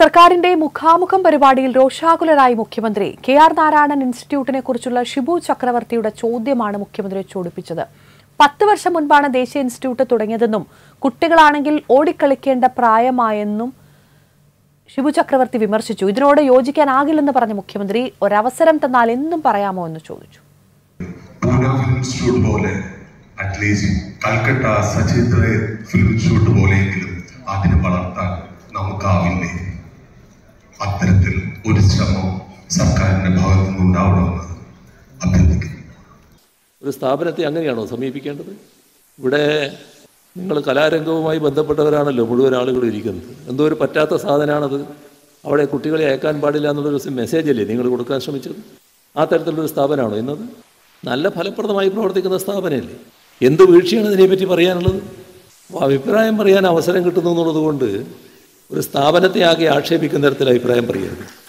സർക്കാരിന്റെ മുഖാമുഖം പരിപാടിയിൽ രോഷാകുലരായി മുഖ്യമന്ത്രി കെ ആർ നാരായണൻ ഇൻസ്റ്റിറ്റ്യൂട്ടിനെ കുറിച്ചുള്ള ഷിബു ചക്രവർത്തിയുടെ ചോദ്യമാണ് മുഖ്യമന്ത്രിയെ ചോദിപ്പിച്ചത് പത്ത് വർഷം മുൻപാണ് ദേശീയ ഇൻസ്റ്റിറ്റ്യൂട്ട് തുടങ്ങിയതെന്നും കുട്ടികളാണെങ്കിൽ ഓടിക്കളിക്കേണ്ട പ്രായമായെന്നും ഷിബു ചക്രവർത്തി വിമർശിച്ചു ഇതിനോട് യോജിക്കാനാകില്ലെന്ന് പറഞ്ഞ മുഖ്യമന്ത്രി ഒരവസരം തന്നാൽ എന്തും പറയാമോ എന്ന് ചോദിച്ചു പൂന ഫിലിം ഇൻസ്റ്റിറ്റ്യൂട്ട് പോലെ അറ്റ്ലീസ്റ്റ് കൽക്കട്ട സചിത്ര ഫിലിം ഇൻസ്റ്റിറ്റ്യൂട്ട് പോലെയെങ്കിലും അതിനെ വളർത്താൻ നമുക്കാവില്ലേ അത്തരത്തിൽ ഒരു ശ്രമം സർക്കാരിന്റെ ഭാഗത്തു നിന്നുണ്ടാവണമെന്ന് അഭ്യർത്ഥിക്കുന്നു ഒരു സ്ഥാപനത്തെ അങ്ങനെയാണോ സമീപിക്കേണ്ടത് ഇവിടെ നിങ്ങൾ കലാരംഗവുമായി ബന്ധപ്പെട്ടവരാണല്ലോ മുഴുവൻ ആളുകളും ഇരിക്കുന്നത് എന്തോ ഒരു പറ്റാത്ത സാധനമാണത് അവിടെ കുട്ടികളെ അയക്കാൻ പാടില്ല എന്നുള്ളൊരു മെസ്സേജ് അല്ലേ നിങ്ങൾ കൊടുക്കാൻ ശ്രമിച്ചത് ആ തരത്തിലുള്ളൊരു സ്ഥാപനമാണോ ഇന്നത് നല്ല ഫലപ്രദമായി പ്രവർത്തിക്കുന്ന സ്ഥാപനമല്ലേ എന്ത് വീഴ്ചയാണ് ഇതിനെപ്പറ്റി പറയാനുള്ളത് അപ്പോൾ അഭിപ്രായം പറയാൻ അവസരം കിട്ടുന്നു എന്നുള്ളത് കൊണ്ട് ഒരു സ്ഥാപനത്തെ ആകെ ആക്ഷേപിക്കുന്ന തരത്തിൽ അഭിപ്രായം പറയരുത്